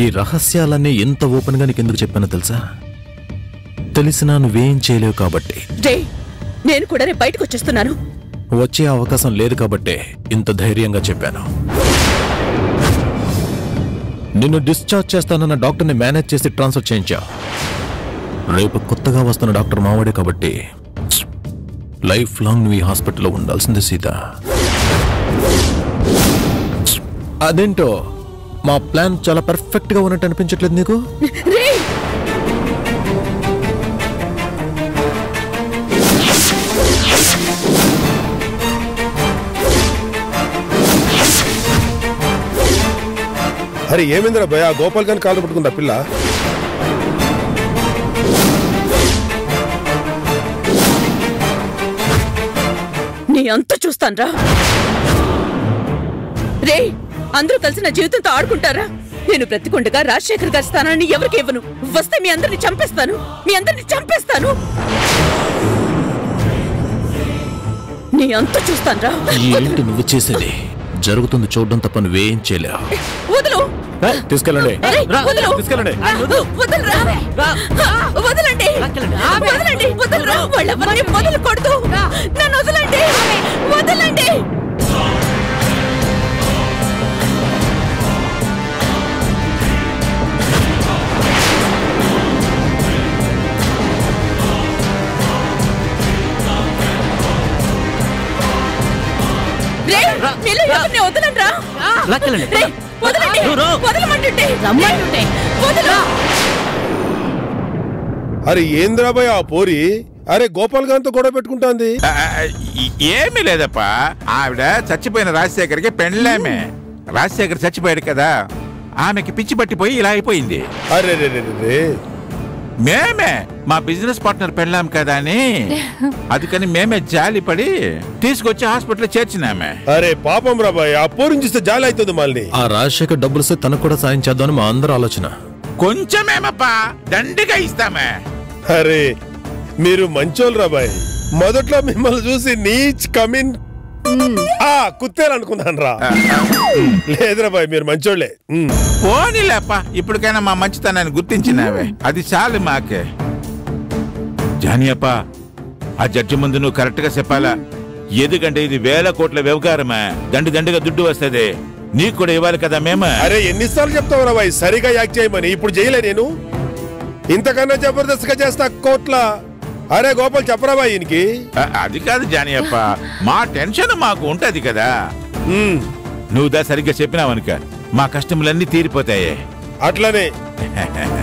ఈ రహస్యాలన్నీ ఎంత ఓపెన్ గా నీకు ఎందుకు చెప్పానో తెలుసా తెలిసినా నువ్వేం చేయలేవు కాబట్టి రే నేను కూడా రేపు బయటకు వచ్చేస్తున్నాను వచ్చే అవకాశం లేదు కాబట్టే ఇంత ధైర్యంగా చెప్పాను నిన్ను డిశ్చార్జ్ చేస్తానన్న డాక్టర్ని మేనేజ్ చేసి ట్రాన్స్ఫర్ చేయించా రేపు కొత్తగా వస్తున్న డాక్టర్ మావాడే కాబట్టి లైఫ్ లాంగ్ నువ్వు ఈ హాస్పిటల్లో ఉండాల్సిందే సీత అదేంటో మా ప్లాన్ చాలా పర్ఫెక్ట్ గా ఉన్నట్టు అనిపించట్లేదు నీకు రే అరే ఏమైందిరా భయ గోపాల్ గాని కాళ్ళు పట్టుకుందా పిల్ల నీ అంత చూస్తాన్రా రే అందరూ కలిసి నా జీవితంతో ఆడుకుంటారా నేను బ్రతికుండగా రాజశేఖర్ గారి స్థానాన్ని ఎవరికి ఇవ్వను వస్తే మీ అందరిని చంపేస్తాను మీ అందరిని చంపేస్తాను నీ అంత చూస్తాన్రా ఏంటి నువ్వు చేసేది జరుగుతుంది చూడడం తప్ప నువ్వేం చేయలేవు వదులు తీసుకెళ్ళండి అరే, వదులు తీసుకెళ్ళండి వదలరా వదలండి వదలండి వదలరా వాళ్ళెవరిని వదలకూడదు నన్ను వదలండి వదలండి రే, మీలో ఎవరిని వదలండ్రా. లాక్కెళ్ళండి. రే, వదలండి నువ్వు రా. వదలమంటుంటే రమ్మంటుంటే వదలు అరే ఏంద్రా భయ ఆ పోరి అరే గోపాల్ గారితో గొడవ పెట్టుకుంటాంది ఆ, ఈ- ఏమీ లేదప్పా ఆవిడ చచ్చిపోయిన రాజశేఖర్కి పెళ్ళామే రాజశేఖర్ చచ్చిపోయాడు కదా ఆమెకి పిచ్చి పట్టిపోయి ఇలా అయిపోయింది అరే రే రే రే రే మేమే మా బిజినెస్ పార్ట్నర్ పెళ్ళాం కదా అని అందుకని మేమే జాలిపడి తీసుకొచ్చి హాస్పిటల్ చేర్చినామే అరే పాపం రా భయ ఆ పోరిని చూస్తే జాలి అవుతుంది మళ్ళీ ఆ రాజశేఖర్ డబ్బులు ఇస్తే తనకు కూడా సాయం చేద్దామని మా అందరూ ఆలోచన కొంచెమేమప్పా దండిగా ఇస్తామే అరే మీరు మంచోళ్ళు రా బాయ్ మొదట్లో మిమ్మల్ని చూసి నీచ్ కమిన్ ఆ కుత్తేలు అనుకున్నాను రా లేదురా బాయ్ మీరు మంచోళ్ళే ఉమ్. పోనీలేప్పా ఇప్పటికైనా మా మంచితనాన్ని గుర్తించినావే అది చాలు మాకే జానియప్ప ఆ జడ్జి ముందు నువ్వు కరెక్ట్ గా చెప్పాలా ఎందుకంటే ఇది వేల కోట్ల వ్యవహారమే దండి దండిగా దుడ్డు వస్తుంది నీకు కూడా ఇవ్వాలి కదా మేము అరే ఎన్నిసార్లు చెప్తావు రా బాయ్ సరిగా యాక్ట్ చేయమని ఇప్పుడు చేయలే నేను ఇంతకన్నా జబర్దస్త్ గా చేస్తా కోట్ల అరే గోపాల్ చెప్పరా బాయ్ ఈయనకి అ- అది కాదు జానియప్ప మా టెన్షన్ మాకు ఉంటది కదా ఉమ్, నువ్వు దా సరిగ్గా చెప్పినావనుక మా కష్టములన్నీ తీరిపోతాయి అట్లనే